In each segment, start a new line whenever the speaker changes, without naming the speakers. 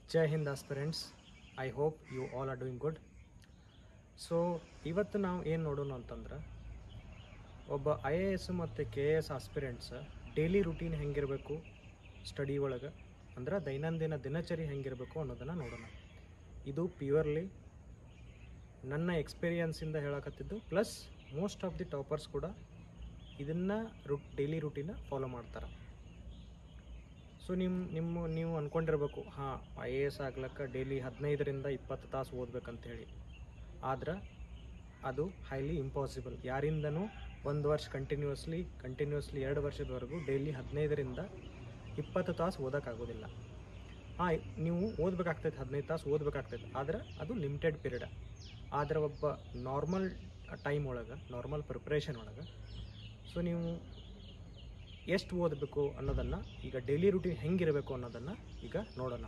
ಜೈ ಹಿಂದ್ aspirants I hope you all are doing good so ಇವತ್ತು ನಾವು ಏನು ನೋಡೋಣ ಅಂತಂದ್ರೆ ಒಬ್ಬ ಐ ಎ ಎಸ್ ಮತ್ತು K A S aspirants daily routine ಹೆಂಗಿರಬೇಕು ಸ್ಟಡಿ ಒಳಗೆ ಅಂದ್ರೆ ದೈನಂದಿನ ದಿನಚರಿ ಹೆಂಗಿರಬೇಕು ಅನ್ನೋದನ್ನು ನೋಡೋಣ ಇದು ಪ್ಯೂರ್ಲಿ ನನ್ನ ಎಕ್ಸ್ಪೀರಿಯನ್ಸಿಂದ ಹೇಳಕತ್ತಿದ್ದು plus most of the toppers ಕೂಡ ಇದನ್ನು ರು ಡೈಲಿ ರುಟೀನ ಫಾಲೋ ಮಾಡ್ತಾರೆ ಸೊ ನಿಮ್ಮ ನಿಮ್ಮ ನೀವು ಅಂದ್ಕೊಂಡಿರ್ಬೇಕು ಹಾಂ ಐ ಎ ಎಸ್ ಆಗ್ಲಕ್ಕ ಡೈಲಿ ಹದಿನೈದರಿಂದ ಇಪ್ಪತ್ತು ತಾಸು ಓದ್ಬೇಕಂತ ಹೇಳಿ ಆದ್ರೆ ಅದು ಹೈಲಿ ಇಂಪಾಸಿಬಲ್ ಯಾರಿಂದನೂ ಒಂದು ವರ್ಷ ಕಂಟಿನ್ಯೂಸ್ಲಿ ಕಂಟಿನ್ಯೂಸ್ಲಿ ಎರಡು ವರ್ಷದವರೆಗೂ ಡೈಲಿ ಹದಿನೈದರಿಂದ ಇಪ್ಪತ್ತು ತಾಸು ಓದೋಕ್ಕಾಗೋದಿಲ್ಲ ಹಾಂ ನೀವು ಓದಬೇಕಾಗ್ತೈತೆ ಹದಿನೈದು ತಾಸು ಓದಬೇಕಾಗ್ತೈತೆ ಆದ್ರೆ ಅದು ಲಿಮಿಟೆಡ್ ಪೀರಿಯಡ್ ಆದ್ರೆ ಒಬ್ಬ ನಾರ್ಮಲ್ ಟೈಮ್ ಒಳಗೆ ನಾರ್ಮಲ್ ಪ್ರಿಪ್ರೇಷನ್ ಒಳಗೆ ಸೊ ನೀವು ಎಷ್ಟು ಓದಬೇಕು ಅನ್ನೋದನ್ನು ಈಗ ಡೈಲಿ ರುಟೀನ್ ಹೆಂಗಿರಬೇಕು ಅನ್ನೋದನ್ನು ಈಗ ನೋಡೋಣ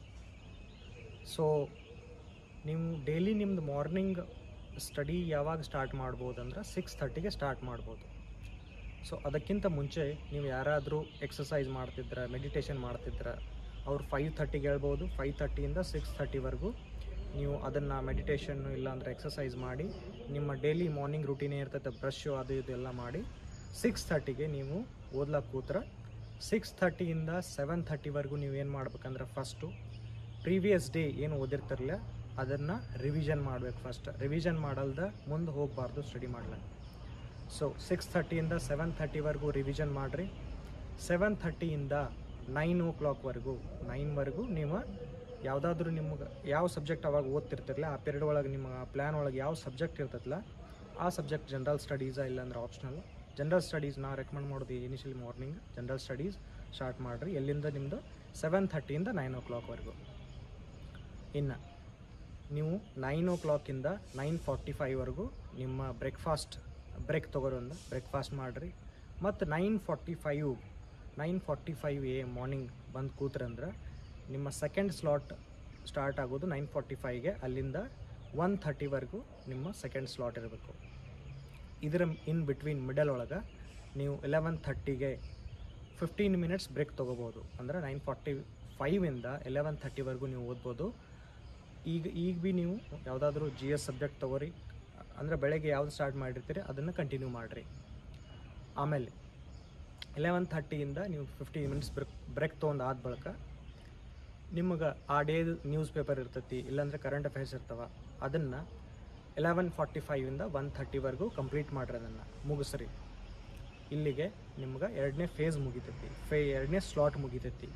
ಸೊ ನೀವು ಡೈಲಿ ನಿಮ್ದು ಮಾರ್ನಿಂಗ್ ಸ್ಟಡಿ ಯಾವಾಗ ಸ್ಟಾರ್ಟ್ ಮಾಡ್ಬೋದು ಅಂದ್ರೆ ಸಿಕ್ಸ್ ಥರ್ಟಿಗೆ ಸ್ಟಾರ್ಟ್ ಮಾಡ್ಬೋದು ಸೊ ಅದಕ್ಕಿಂತ ಮುಂಚೆ ನೀವು ಯಾರಾದರೂ ಎಕ್ಸಸೈಸ್ ಮಾಡ್ತಿದ್ರೆ ಮೆಡಿಟೇಷನ್ ಮಾಡ್ತಿದ್ರೆ ಅವ್ರು ಫೈವ್ ಥರ್ಟಿಗೆ ಹೇಳ್ಬೋದು ಫೈವ್ ಥರ್ಟಿಯಿಂದ ಸಿಕ್ಸ್ ಥರ್ಟಿವರೆಗೂ ನೀವು ಅದನ್ನು ಮೆಡಿಟೇಷನ್ ಇಲ್ಲಾಂದ್ರೆ ಎಕ್ಸಸೈಸ್ ಮಾಡಿ ನಿಮ್ಮ ಡೈಲಿ ಮಾರ್ನಿಂಗ್ ರುಟೀನೇ ಇರ್ತೈತೆ ಬ್ರಷು ಅದು ಇದೆಲ್ಲ ಮಾಡಿ ಸಿಕ್ಸ್ ಥರ್ಟಿಗೆ ನೀವು ಓದ್ಲಕ್ಕೆ ಕೂತ್ರೆ ಸಿಕ್ಸ್ ಥರ್ಟಿಯಿಂದ ಸೆವೆನ್ ಥರ್ಟಿವರೆಗೂ ನೀವು ಏನು ಮಾಡ್ಬೇಕಂದ್ರೆ ಫಸ್ಟು ಪ್ರೀವಿಯಸ್ ಡೇ ಏನು ಓದಿರ್ತಿರಲಿಲ್ಲ ಅದನ್ನು ರಿವಿಷನ್ ಮಾಡಬೇಕು ಫಸ್ಟ್ ರಿವಿಷನ್ ಮಾಡಲ್ದ ಮುಂದೆ ಹೋಗಬಾರ್ದು ಸ್ಟಡಿ ಮಾಡ್ಲಿಕ್ಕೆ ಸೊ ಸಿಕ್ಸ್ ಥರ್ಟಿಯಿಂದ ಸೆವೆನ್ ಥರ್ಟಿವರೆಗೂ ರಿವಿಷನ್ ಮಾಡಿರಿ ಸೆವೆನ್ ಥರ್ಟಿಯಿಂದ ನೈನ್ ಓ ಕ್ಲಾಕ್ವರೆಗೂ ನೈನ್ವರೆಗೂ ನೀವು ಯಾವುದಾದ್ರೂ ನಿಮ್ಗೆ ಯಾವ ಸಬ್ಜೆಕ್ಟ್ ಅವಾಗ ಓದ್ತಿರ್ತಿರಲ್ಲ ಆ ಪೀರಿಯಡ್ ಒಳಗೆ ನಿಮ್ಮ ಪ್ಲ್ಯಾನ್ ಒಳಗೆ ಯಾವ ಸಬ್ಜೆಕ್ಟ್ ಇರ್ತೈತಲ್ಲ ಆ ಸಬ್ಜೆಕ್ಟ್ ಜನರಲ್ ಸ್ಟಡೀಸಾ ಇಲ್ಲಾಂದ್ರೆ ಆಪ್ಷನಲ್ ಜನರಲ್ ಸ್ಟಡೀಸ್ ನಾ ರೆಕಮೆಂಡ್ ಮಾಡೋದು initially morning general studies start ಮಾಡಿರಿ ಎಲ್ಲಿಂದ ನಿಮ್ಮದು ಸೆವೆನ್ ಥರ್ಟಿಯಿಂದ ನೈನ್ ಓ ಕ್ಲಾಕ್ವರೆಗೂ ಇನ್ನು ನೀವು ನೈನ್ ಓ ಕ್ಲಾಕಿಂದ ನೈನ್ ಫಾರ್ಟಿ ಫೈವ್ವರೆಗೂ ನಿಮ್ಮ ಬ್ರೇಕ್ಫಾಸ್ಟ್ ಬ್ರೇಕ್ ತೊಗೊರೋಂದ ಬ್ರೇಕ್ಫಾಸ್ಟ್ ಮಾಡಿರಿ ಮತ್ತು nine forty five nine forty five a morning ಬಂದು ಕೂತ್ರಂದ್ರೆ ನಿಮ್ಮ ಸೆಕೆಂಡ್ ಸ್ಲಾಟ್ ಸ್ಟಾರ್ಟ್ ಆಗೋದು ನೈನ್ ಫಾರ್ಟಿ ಫೈವ್ಗೆ ಅಲ್ಲಿಂದ ಒನ್ ಥರ್ಟಿವರೆಗೂ ನಿಮ್ಮ ಸೆಕೆಂಡ್ ಸ್ಲಾಟ್ ಇರಬೇಕು ಇದರ ಇನ್ ಬಿಟ್ವೀನ್ ಮಿಡಲ್ ಒಳಗೆ ನೀವು ಎಲೆವೆನ್ ಥರ್ಟಿಗೆ ಫಿಫ್ಟೀನ್ ಮಿನಿಟ್ಸ್ ಬ್ರೇಕ್ ತೊಗೋಬೋದು ಅಂದರೆ ನೈನ್ ಫಾರ್ಟಿ ಫೈವಿಂದ ಎಲೆವೆನ್ ಥರ್ಟಿವರೆಗೂ ನೀವು ಓದ್ಬೋದು ಈಗ ಈಗ ಭೀ ನೀವು ಯಾವುದಾದ್ರೂ ಜಿ ಎಸ್ ಸಬ್ಜೆಕ್ಟ್ ತೊಗೋರಿ ಅಂದರೆ ಬೆಳಗ್ಗೆ ಯಾವ್ದು ಸ್ಟಾರ್ಟ್ ಮಾಡಿರ್ತೀರಿ ಅದನ್ನು ಕಂಟಿನ್ಯೂ ಮಾಡಿರಿ ಆಮೇಲೆ ಎಲೆವೆನ್ ಥರ್ಟಿಯಿಂದ ನೀವು ಫಿಫ್ಟೀನ್ ಮಿನಿಟ್ಸ್ ಬ್ರೇಕ್ ಬ್ರೇಕ್ ತೊಗೊಂಡು ಆದ ಬಳಿಕ ನಿಮಗೆ ಆ ಡೇದು ನ್ಯೂಸ್ ಪೇಪರ್ ಇರ್ತೈತಿ ಇಲ್ಲಾಂದ್ರೆ ಕರೆಂಟ್ ಅಫೇರ್ಸ್ ಇರ್ತಾವ ಅದನ್ನು ಎಲೆವೆನ್ ಫಾರ್ಟಿ ಫೈವಿಂದ ಒನ್ ಥರ್ಟಿವರೆಗೂ ಕಂಪ್ಲೀಟ್ ಮಾಡ್ರಿ ಅದನ್ನು ಮುಗಿಸ್ರಿ ಇಲ್ಲಿಗೆ ನಿಮ್ಗೆ ಎರಡನೇ ಫೇಸ್ ಮುಗಿತೈತಿ ಫೇ ಎರಡನೇ ಸ್ಲಾಟ್ ಮುಗಿತೈತಿ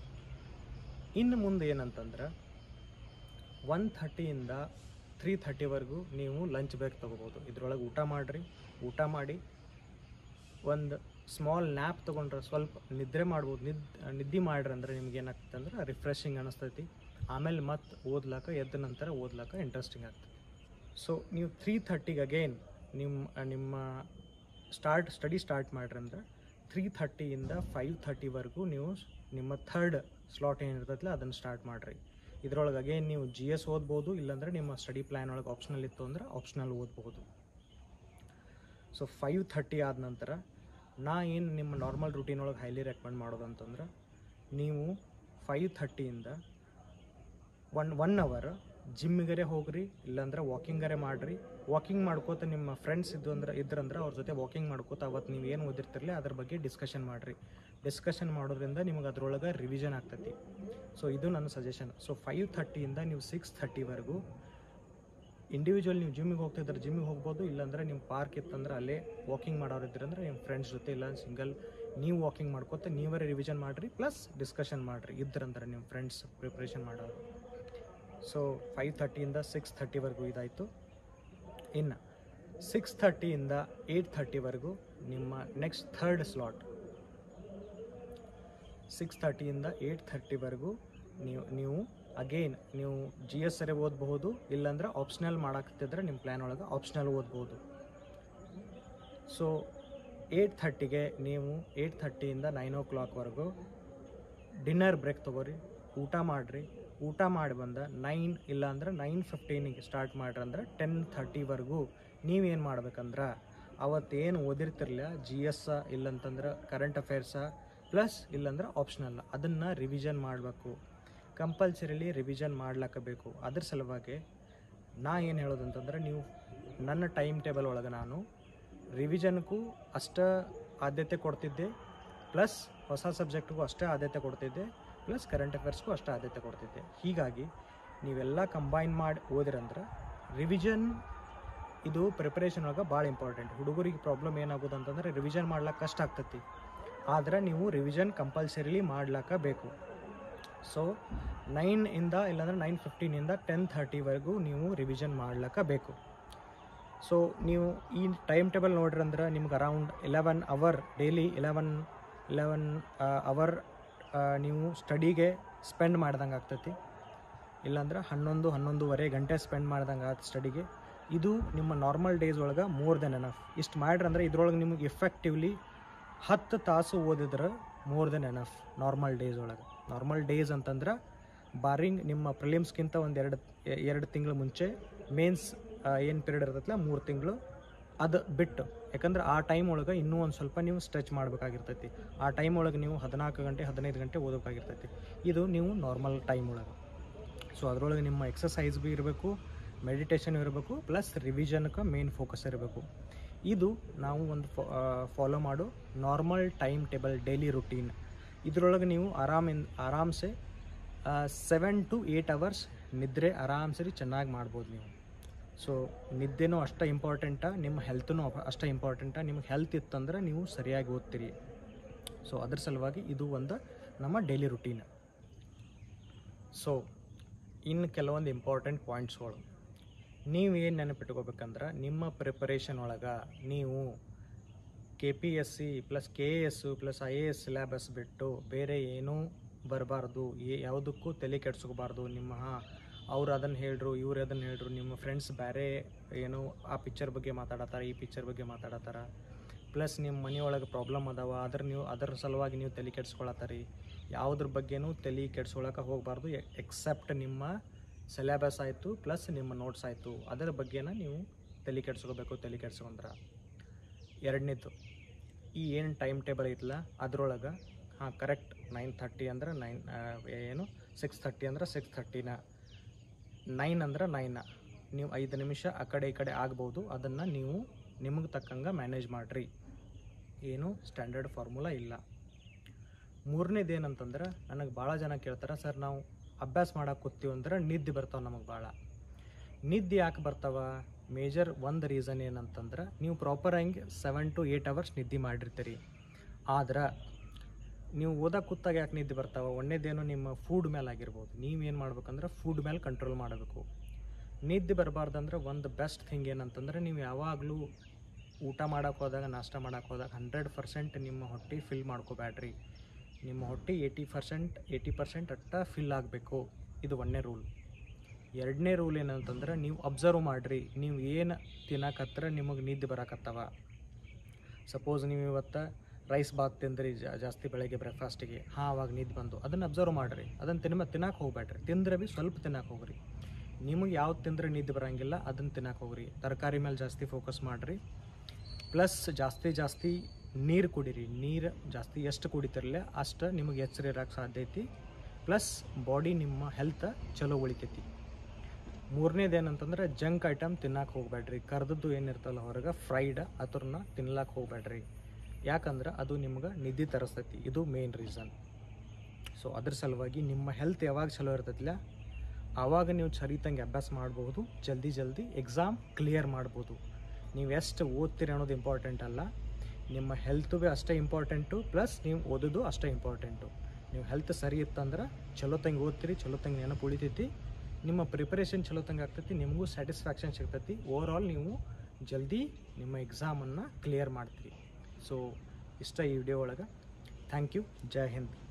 ಇನ್ನು ಮುಂದೆ ಏನಂತಂದ್ರೆ ಒನ್ ಥರ್ಟಿಯಿಂದ ತ್ರೀ ಥರ್ಟಿವರೆಗೂ ನೀವು ಲಂಚ್ ಬ್ರೇಕ್ ತೊಗೋಬೋದು ಇದ್ರೊಳಗೆ ಊಟ ಮಾಡಿರಿ ಊಟ ಮಾಡಿ ಒಂದು ಸ್ಮಾಲ್ ನ್ಯಾಪ್ ತೊಗೊಂಡ್ರೆ ಸ್ವಲ್ಪ ನಿದ್ರೆ ಮಾಡ್ಬೋದು ನಿದ್ ನಿದ್ದೆ ಮಾಡ್ರಿ ಅಂದ್ರೆ ನಿಮ್ಗೆ ಏನಾಗ್ತದೆ ಅಂದ್ರೆ ರಿಫ್ರೆಶಿಂಗ್ ಅನಿಸ್ತೈತಿ ಆಮೇಲೆ ಮತ್ತೆ ಓದ್ಲಾಕ ಎದ್ದ ನಂತರ ಓದ್ಲಾಕ ಇಂಟ್ರೆಸ್ಟಿಂಗ್ ಆಗ್ತದೆ ಸೊ ನೀವು ತ್ರೀ ಥರ್ಟಿಗೆ ಅಗೇನ್ ನಿಮ್ಮ ನಿಮ್ಮ ಸ್ಟಾರ್ಟ್ ಸ್ಟಡಿ ಸ್ಟಾರ್ಟ್ ಮಾಡ್ರಿ ಅಂದ್ರೆ ತ್ರೀ ಥರ್ಟಿಯಿಂದ ಫೈವ್ ಥರ್ಟಿವರೆಗೂ ನೀವು ನಿಮ್ಮ ಥರ್ಡ್ ಸ್ಲಾಟ್ ಏನಿರ್ತೈತಲ್ಲ ಅದನ್ನು ಸ್ಟಾರ್ಟ್ ಮಾಡಿರಿ ಇದ್ರೊಳಗೆ ಅಗೇನ್ ನೀವು ಜಿ ಎಸ್ ಓದ್ಬೋದು ಇಲ್ಲಾಂದ್ರೆ ನಿಮ್ಮ ಸ್ಟಡಿ ಪ್ಲ್ಯಾನ್ ಒಳಗೆ ಆಪ್ಷನಲ್ ಇತ್ತು ಅಂದ್ರೆ ಆಪ್ಷನಲ್ ಓದ್ಬೋದು ಸೊ ಫೈವ್ ಥರ್ಟಿ ಆದ ನಂತರ ನಾ ಏನು ನಿಮ್ಮ ನಾರ್ಮಲ್ ರುಟೀನ್ ಒಳಗೆ ಹೈಲಿ ರೆಕಮೆಂಡ್ ಮಾಡೋದು ಅಂತಂದ್ರೆ ನೀವು ಫೈವ್ ಥರ್ಟಿಯಿಂದ ಒನ್ ಒನ್ ಅವರ್ ಜಿಮ್ಮಿಗರೆ ಹೋಗ್ರಿ ಇಲ್ಲಾಂದ್ರೆ ವಾಕಿಂಗರೆ ಮಾಡಿರಿ ವಾಕಿಂಗ್ ಮಾಡ್ಕೋತ ನಿಮ್ಮ ಫ್ರೆಂಡ್ಸ್ ಇದ್ದು ಅಂದ್ರೆ ಇದ್ರಂದ್ರೆ ಅವ್ರ ಜೊತೆ ವಾಕಿಂಗ್ ಮಾಡ್ಕೋತ ಅವತ್ತು ನೀವು ಏನು ಓದಿರ್ತಿರಲಿ ಅದ್ರ ಬಗ್ಗೆ ಡಿಸ್ಕಷನ್ ಮಾಡಿರಿ ಡಿಸ್ಕಷನ್ ಮಾಡೋದ್ರಿಂದ ನಿಮಗೆ ಅದ್ರೊಳಗೆ ರಿವಿಷನ್ ಆಗ್ತೈತಿ ಸೊ ಇದು ನನ್ನ ಸಜೆಷನ್ ಸೊ ಫೈವ್ ಥರ್ಟಿಯಿಂದ ನೀವು ಸಿಕ್ಸ್ ಥರ್ಟಿವರೆಗೂ ಇಂಡಿವಿಜುವಲ್ ನೀವು ಜಿಮ್ಮಿಗೆ ಹೋಗ್ತಿದ್ರೆ ಜಿಮ್ಮಿಗೆ ಹೋಗ್ಬೋದು ಇಲ್ಲಾಂದ್ರೆ ನಿಮ್ಮ ಪಾರ್ಕ್ ಇತ್ತಂದ್ರೆ ಅಲ್ಲೇ ವಾಕಿಂಗ್ ಮಾಡೋರು ಇದ್ರಂದ್ರೆ ನಿಮ್ಮ ಫ್ರೆಂಡ್ಸ್ ಜೊತೆ ಇಲ್ಲ ಸಿಂಗಲ್ ನೀವು ವಾಕಿಂಗ್ ಮಾಡ್ಕೋತ ನೀವೇ ರಿವಿಷನ್ ಮಾಡಿರಿ ಪ್ಲಸ್ ಡಿಸ್ಕಷನ್ ಮಾಡಿರಿ ಇದ್ರಂದ್ರೆ ನಿಮ್ಮ ಫ್ರೆಂಡ್ಸ್ ಪ್ರಿಪ್ರೇಷನ್ ಮಾಡೋರು ಸೊ ಫೈವ್ ಥರ್ಟಿಯಿಂದ ಸಿಕ್ಸ್ ಥರ್ಟಿವರೆಗೂ ಇದಾಯಿತು ಇನ್ನು ಸಿಕ್ಸ್ ಥರ್ಟಿಯಿಂದ ಏಯ್ಟ್ ಥರ್ಟಿವರೆಗೂ ನಿಮ್ಮ ನೆಕ್ಸ್ಟ್ ಥರ್ಡ್ ಸ್ಲಾಟ್ ಸಿಕ್ಸ್ ಥರ್ಟಿಯಿಂದ ಏಯ್ಟ್ ಥರ್ಟಿವರೆಗೂ ನೀವು ನೀವು ಅಗೇನ್ ನೀವು ಜಿ ಎಸ್ ಸರಿ ಓದಬಹುದು ಇಲ್ಲಾಂದ್ರೆ ಆಪ್ಷನಲ್ ಮಾಡಾಕತ್ತಿದ್ರೆ ನಿಮ್ಮ ಪ್ಲ್ಯಾನ್ ಒಳಗೆ ಆಪ್ಷನಲ್ ಓದ್ಬೋದು ಸೊ ಏಯ್ಟ್ ಥರ್ಟಿಗೆ ನೀವು ಏಯ್ಟ್ ಥರ್ಟಿಯಿಂದ ನೈನ್ ಓ ಕ್ಲಾಕ್ವರೆಗೂ ಡಿನ್ನರ್ ಬ್ರೇಕ್ ತೊಗೋರಿ ಊಟ ಮಾಡಿರಿ ಊಟ ಮಾಡಿ ಬಂದ ನೈನ್ ಇಲ್ಲಾಂದ್ರೆ ನೈನ್ ಫಿಫ್ಟೀನಿಗೆ ಸ್ಟಾರ್ಟ್ ಮಾಡ್ರಿ ಅಂದ್ರೆ ಟೆನ್ ಥರ್ಟಿವರೆಗೂ ನೀವೇನು ಮಾಡ್ಬೇಕಂದ್ರೆ ಅವತ್ತೇನು ಓದಿರ್ತಿರ್ಲಿಲ್ಲ ಜಿ ಎಸ್ ಇಲ್ಲಂತಂದ್ರೆ ಕರೆಂಟ್ ಅಫೇರ್ಸ ಪ್ಲಸ್ ಇಲ್ಲಾಂದ್ರೆ ಆಪ್ಷನಲ್ ಅದನ್ನು ರಿವಿಷನ್ ಮಾಡಬೇಕು ಕಂಪಲ್ಸರಿಲಿ ರಿವಿಷನ್ ಮಾಡ್ಲಕ್ಕಬೇಕು ಅದ್ರ ಸಲುವಾಗಿ ನಾ ಏನು ಹೇಳೋದಂತಂದ್ರೆ ನೀವು ನನ್ನ ಟೈಮ್ ಟೇಬಲ್ ಒಳಗೆ ನಾನು ರಿವಿಷನ್ಗೂ ಅಷ್ಟ ಆದ್ಯತೆ ಕೊಡ್ತಿದ್ದೆ ಪ್ಲಸ್ ಹೊಸ ಸಬ್ಜೆಕ್ಟ್ಗೂ ಅಷ್ಟೇ ಆದ್ಯತೆ ಕೊಡ್ತಿದ್ದೆ ಪ್ಲಸ್ ಕರೆಂಟ್ ಅಫೇರ್ಸ್ಗೂ ಅಷ್ಟೇ ಆದ್ಯತೆ ಕೊಡ್ತಿದ್ದೆ ಹೀಗಾಗಿ ನೀವೆಲ್ಲ ಕಂಬೈನ್ ಮಾಡಿ ಓದಿರಂದ್ರೆ ರಿವಿಷನ್ ಇದು ಪ್ರಿಪರೇಷನ್ ಒಳಗೆ ಭಾಳ ಇಂಪಾರ್ಟೆಂಟ್ ಹುಡುಗರಿಗೆ ಪ್ರಾಬ್ಲಮ್ ಏನಾಗೋದು ಅಂತಂದ್ರೆ ರಿವಿಷನ್ ಮಾಡ್ಲಿಕ್ಕೆ ಕಷ್ಟ ಆಗ್ತೈತಿ ಆದ್ರೆ ನೀವು ರಿವಿಷನ್ ಕಂಪಲ್ಸರಿಲಿ ಮಾಡ್ಲಕ್ಕ ಬೇಕು ಸೊ ನೈನ್ ಇಂದ ಇಲ್ಲಾಂದ್ರೆ ನೈನ್ ಫಿಫ್ಟೀನಿಂದ ಟೆನ್ ಥರ್ಟಿವರೆಗೂ ನೀವು ರಿವಿಷನ್ ಮಾಡ್ಲಕ್ಕ ಬೇಕು ಸೊ ನೀವು ಈ ಟೈಮ್ ಟೇಬಲ್ ನೋಡ್ರಿ ಅಂದ್ರೆ ನಿಮ್ಗೆ around eleven hour daily eleven eleven hour ನೀವು ಸ್ಟಡಿಗೆ ಸ್ಪೆಂಡ್ ಮಾಡ್ದಂಗೆ ಆಗ್ತೈತಿ ಇಲ್ಲಾಂದ್ರೆ ಹನ್ನೊಂದು ಹನ್ನೊಂದುವರೆ ಗಂಟೆ ಸ್ಪೆಂಡ್ ಮಾಡ್ದಂಗೆ ಆದ ಸ್ಟಡಿಗೆ ಇದು ನಿಮ್ಮ ನಾರ್ಮಲ್ ಡೇಸ್ ಒಳಗೆ ಮೋರ್ ದೆನ್ ಎನಫ್ ಇಷ್ಟು ಮಾಡ್ರಿ ಅಂದ್ರೆ ಇದ್ರೊಳಗೆ ನಿಮಗೆ ಎಫೆಕ್ಟಿವ್ಲಿ ಹತ್ತು ತಾಸು ಓದಿದ್ರೆ more than enough normal days ಒಳಗೆ ನಾರ್ಮಲ್ ಡೇಸ್ ಅಂತಂದ್ರೆ ಬಾರಿಂಗ್ ನಿಮ್ಮ ಪ್ರಿಲಿಮ್ಸ್ಗಿಂತ ಒಂದು ಎರಡು ಎರಡು ತಿಂಗಳು ಮುಂಚೆ ಮೇನ್ಸ್ ಏನು ಪೀರಿಯಡ್ ಇರ್ತೈತಲ್ಲ ಮೂರು ತಿಂಗಳು ಅದು ಬಿಟ್ಟು ಯಾಕಂದ್ರೆ ಆ ಟೈಮ್ ಒಳಗೆ ಇನ್ನೂ ಒಂದು ಸ್ವಲ್ಪ ನೀವು ಸ್ಟ್ರೆಚ್ ಮಾಡಬೇಕಾಗಿರ್ತೈತಿ ಆ ಟೈಮ್ ಒಳಗೆ ನೀವು ಹದಿನಾಲ್ಕು ಗಂಟೆ ಹದಿನೈದು ಗಂಟೆ ಓದಬೇಕಾಗಿರ್ತೈತಿ ಇದು ನೀವು ನಾರ್ಮಲ್ ಟೈಮ್ ಒಳಗೆ ಸೊ ಅದರೊಳಗೆ ನಿಮ್ಮ ಎಕ್ಸಸೈಸ್ ಭೀ ಇರಬೇಕು ಮೆಡಿಟೇಷನ್ ಇರಬೇಕು ಪ್ಲಸ್ ರಿವಿಷನ್ಗೆ ಮೇನ್ ಫೋಕಸ್ ಇರಬೇಕು ಇದು ನಾವು ಒಂದು ಫಾಲೋ ಮಾಡೋ normal time table daily routine ಇದರೊಳಗೆ ನೀವು ಆರಾಮಿಂದ ಆರಾಮ್ಸೆ ಸೆವೆನ್ ಟು ಏಯ್ಟ್ ಅವರ್ಸ್ ನಿದ್ರೆ ಆರಾಮ್ಸರಿ ಚೆನ್ನಾಗಿ ಮಾಡ್ಬೋದು ನೀವು ಸೊ ನಿದ್ದೆನೂ ಅಷ್ಟೇ ಇಂಪಾರ್ಟೆಂಟಾ ನಿಮ್ಮ ಹೆಲ್ತ್ನೂ ಅಷ್ಟೇ ಇಂಪಾರ್ಟೆಂಟಾ ನಿಮ್ಗೆ ಹೆಲ್ತ್ ಇತ್ತಂದ್ರೆ ನೀವು ಸರಿಯಾಗಿ ಓದ್ತೀರಿ ಸೊ ಅದ್ರ ಸಲುವಾಗಿ ಇದು ಒಂದು ನಮ್ಮ ಡೈಲಿ ರುಟೀನ್ ಸೊ ಇನ್ನು ಕೆಲವೊಂದು ಇಂಪಾರ್ಟೆಂಟ್ ಪಾಯಿಂಟ್ಸ್ಗಳು ನೀವೇನು ನೆನಪಿಟ್ಕೋಬೇಕಂದ್ರೆ ನಿಮ್ಮ ಪ್ರಿಪರೇಷನ್ ಒಳಗೆ ನೀವು K P S C plus K A S plus I A S syllabus ಬಿಟ್ಟು ಬೇರೆ ಏನೂ ಬರಬಾರ್ದು ಯಾವುದಕ್ಕೂ ತಲೆ ಕೆಡ್ಸ್ಕೋಬಾರ್ದು ನಿಮ್ಮ ಹಾಂ ಅವ್ರು ಅದನ್ನು ಹೇಳ್ರು ಇವ್ರು ಅದನ್ನು ಹೇಳ್ರು ನಿಮ್ಮ ಫ್ರೆಂಡ್ಸ್ ಬೇರೆ ಏನೋ ಆ ಪಿಕ್ಚರ್ ಬಗ್ಗೆ ಮಾತಾಡತ್ತಾರ ಈ ಪಿಕ್ಚರ್ ಬಗ್ಗೆ ಮಾತಾಡತ್ತಾರ ಪ್ಲಸ್ ನಿಮ್ಮ ಮನೆಯೊಳಗೆ ಪ್ರಾಬ್ಲಮ್ ಅದಾವ ಅದ್ರ ನೀವು ಅದರ ಸಲುವಾಗಿ ನೀವು ತಲೆ ಕೆಡ್ಸ್ಕೊಳತ್ತಾರಿ ಯಾವುದ್ರ ಬಗ್ಗೆನೂ ತಲೆ ಕೆಡ್ಸ್ಕೊಳಕ್ಕೆ ಹೋಗಬಾರ್ದು ಎಕ್ಸೆಪ್ಟ್ ನಿಮ್ಮ ಸಿಲೆಬಸ್ ಆಯಿತು ಪ್ಲಸ್ ನಿಮ್ಮ ನೋಟ್ಸ್ ಆಯಿತು ಅದರ ಬಗ್ಗೆನ ನೀವು ತಲೆ ಕೆಡ್ಸ್ಕೋಬೇಕು ತಲೆ ಕೆಡ್ಸ್ಕೊಂಡ್ರೆ ಎರಡನೇದು ಈ ಏನು ಟೈಮ್ ಟೇಬಲ್ ಐತಲ್ಲ ಅದ್ರೊಳಗೆ ಹಾಂ ಕರೆಕ್ಟ್ ನೈನ್ ಥರ್ಟಿ ಅಂದ್ರೆ ನೈನ್ ಏನು ಸಿಕ್ಸ್ ಥರ್ಟಿ ಅಂದ್ರೆ ಸಿಕ್ಸ್ ಥರ್ಟಿನ ನೈನ್ ಅಂದ್ರೆ ನೈನ ನೀವು ಐದು ನಿಮಿಷ ಆ ಕಡೆ ಈ ಕಡೆ ಆಗ್ಬೋದು ಅದನ್ನು ನೀವು ನಿಮಗೆ ತಕ್ಕಂಗೆ ಮ್ಯಾನೇಜ್ ಮಾಡಿರಿ ಏನು ಸ್ಟ್ಯಾಂಡರ್ಡ್ ಫಾರ್ಮುಲಾ ಇಲ್ಲ ಮೂರನೇದು ಏನಂತಂದ್ರೆ ನನಗೆ ಭಾಳ ಜನ ಕೇಳ್ತಾರೆ ಸರ್ ನಾವು ಅಭ್ಯಾಸ ಮಾಡಕ್ಕೆ ಕೂತೀವಿ ಅಂದ್ರೆ ನಿದ್ದೆ ಬರ್ತಾವೆ ನಮಗೆ ಭಾಳ ನಿದ್ದೆ ಯಾಕೆ ಬರ್ತಾವ ಮೇಜರ್ ಒಂದು ರೀಸನ್ ಏನಂತಂದ್ರೆ ನೀವು ಪ್ರಾಪರ್ ಹಂಗೆ ಸೆವೆನ್ ಟು ಏಯ್ಟ್ ಅವರ್ಸ್ ನಿದ್ದೆ ಮಾಡಿರ್ತೀರಿ ಆದ್ರೆ ನೀವು ಓದಕ್ಕೆ ಕೂತಾಗ ಯಾಕೆ ನಿದ್ದೆ ಬರ್ತಾವ ಒಂದೇದೇನು ನಿಮ್ಮ ಫುಡ್ ಮೇಲೆ ಆಗಿರ್ಬೋದು ನೀವೇನು ಮಾಡ್ಬೇಕಂದ್ರೆ ಫುಡ್ ಮೇಲೆ ಕಂಟ್ರೋಲ್ ಮಾಡಬೇಕು ನಿದ್ದೆ ಬರಬಾರ್ದಂದ್ರೆ ಒಂದು ಬೆಸ್ಟ್ ಥಿಂಗ್ ಏನಂತಂದ್ರೆ ನೀವು ಯಾವಾಗಲೂ ಊಟ ಮಾಡೋಕೆ ಹೋದಾಗ ನಾಷ್ಟ ಮಾಡೋಕೆ ಹೋದಾಗ ಹಂಡ್ರೆಡ್ ಪರ್ಸೆಂಟ್ ನಿಮ್ಮ ಹೊಟ್ಟೆ ಫಿಲ್ ಮಾಡ್ಕೋಬೇಡ್ರಿ ನಿಮ್ಮ ಹೊಟ್ಟೆ ಏಯ್ಟಿ ಪರ್ಸೆಂಟ್ ಏಯ್ಟಿ ಪರ್ಸೆಂಟ್ ಅಟ್ಟ ಫಿಲ್ ಆಗಬೇಕು ಇದು ಒಂದನೇ ರೂಲ್ ಎರಡನೇ ರೂಲ್ ಏನಂತಂದ್ರೆ ನೀವು ಅಬ್ಸರ್ವ್ ಮಾಡಿರಿ ನೀವು ಏನು ತಿನ್ನಕತ್ರ ನಿಮಗೆ ನಿದ್ದೆ ಬರಕತ್ತವ ಸಪೋಸ್ ನೀವು ಇವತ್ತು ರೈಸ್ ಬಾತ್ ತಿಂದ್ರಿ ಜಾ ಜಾಸ್ತಿ ಬೆಳಗ್ಗೆ ಬ್ರೇಕ್ಫಾಸ್ಟಿಗೆ ಹಾಂ ಅವಾಗ ನಿದ್ದೆ ಬಂದು ಅದನ್ನು ಅಬ್ಸರ್ವ್ ಮಾಡಿರಿ ಅದನ್ನು ತಿನ್ನ ತಿನ್ನಕ್ಕೆ ಹೋಗ್ಬೇಡ್ರಿ ತಿಂದ್ರೆ ಭೀ ಸ್ವಲ್ಪ ತಿನ್ನಕ್ಕೆ ಹೋಗ್ರಿ ನಿಮಗೆ ಯಾವ್ದು ತಿಂದ್ರೆ ನಿದ್ದೆ ಬರೋಂಗಿಲ್ಲ ಅದನ್ನು ತಿನ್ನಕ್ಕೆ ಹೋಗ್ರಿ ತರಕಾರಿ ಮೇಲೆ ಜಾಸ್ತಿ ಫೋಕಸ್ ಮಾಡಿರಿ ಪ್ಲಸ್ ಜಾಸ್ತಿ ಜಾಸ್ತಿ ನೀರು ಕುಡೀರಿ ನೀರು ಜಾಸ್ತಿ ಎಷ್ಟು ಕುಡಿತಿರಲ್ಲ ಅಷ್ಟು ನಿಮಗೆ ಎಚ್ಚರ ಇರೋಕ್ಕೆ ಸಾಧ್ಯ ಐತಿ ಪ್ಲಸ್ ಬಾಡಿ ನಿಮ್ಮ ಹೆಲ್ತ್ ಚಲೋ ಉಳಿತೈತಿ ಮೂರನೇದು ಏನಂತಂದ್ರೆ ಜಂಕ್ ಐಟಮ್ ತಿನ್ನಕ್ಕೆ ಹೋಗ್ಬೇಡ್ರಿ ಕರ್ದದ್ದು ಏನಿರ್ತಲ್ಲ ಹೊರಗೆ ಫ್ರೈಡ್ ಅದ್ರನ್ನ ತಿನ್ಲಕ್ಕೆ ಹೋಗ್ಬೇಡ್ರಿ ಯಾಕಂದ್ರೆ ಅದು ನಿಮ್ಗೆ ನಿದ್ದೆ ತರಿಸ್ತೈತಿ ಇದು ಮೇನ್ ರೀಸನ್ ಸೊ ಅದ್ರ ಸಲುವಾಗಿ ನಿಮ್ಮ ಹೆಲ್ತ್ ಯಾವಾಗ ಚಲೋ ಇರ್ತೈತಿಲ್ಲ ಆವಾಗ ನೀವು ಚರಿತಂಗೆ ಅಭ್ಯಾಸ ಮಾಡ್ಬೋದು ಜಲ್ದಿ ಜಲ್ದಿ ಎಕ್ಸಾಮ್ ಕ್ಲಿಯರ್ ಮಾಡ್ಬೋದು ನೀವು ಎಷ್ಟು ಓದ್ತೀರಿ ಅನ್ನೋದು ಇಂಪಾರ್ಟೆಂಟ್ ಅಲ್ಲ ನಿಮ್ಮ ಹೆಲ್ತು ಭೀ ಅಷ್ಟೇ ಇಂಪಾರ್ಟೆಂಟು ಪ್ಲಸ್ ನೀವು ಓದೋದು ಅಷ್ಟೇ ಇಂಪಾರ್ಟೆಂಟು ನೀವು ಹೆಲ್ತ್ ಸರಿ ಇತ್ತಂದ್ರೆ ಚಲೋ ತಂಗೆ ಓದ್ತೀರಿ ಚಲೋ ತಂಗೆ ನೆನಪು ಉಳಿತೈತಿ ನಿಮ್ಮ ಪ್ರಿಪರೇಷನ್ ಚಲೋ ತಂಗೆ ಆಗ್ತೈತಿ ನಿಮಗೂ ಸ್ಯಾಟಿಸ್ಫ್ಯಾಕ್ಷನ್ ಸಿಗ್ತೈತಿ ಓವರ್ ಆಲ್ ನೀವು ಜಲ್ದಿ ನಿಮ್ಮ ಎಕ್ಸಾಮನ್ನು ಕ್ಲಿಯರ್ ಮಾಡ್ತೀರಿ ಸೊ ಇಷ್ಟ ಈ ವಿಡಿಯೋ ಒಳಗೆ ಥ್ಯಾಂಕ್ ಯು ಜೈ ಹಿಂದ್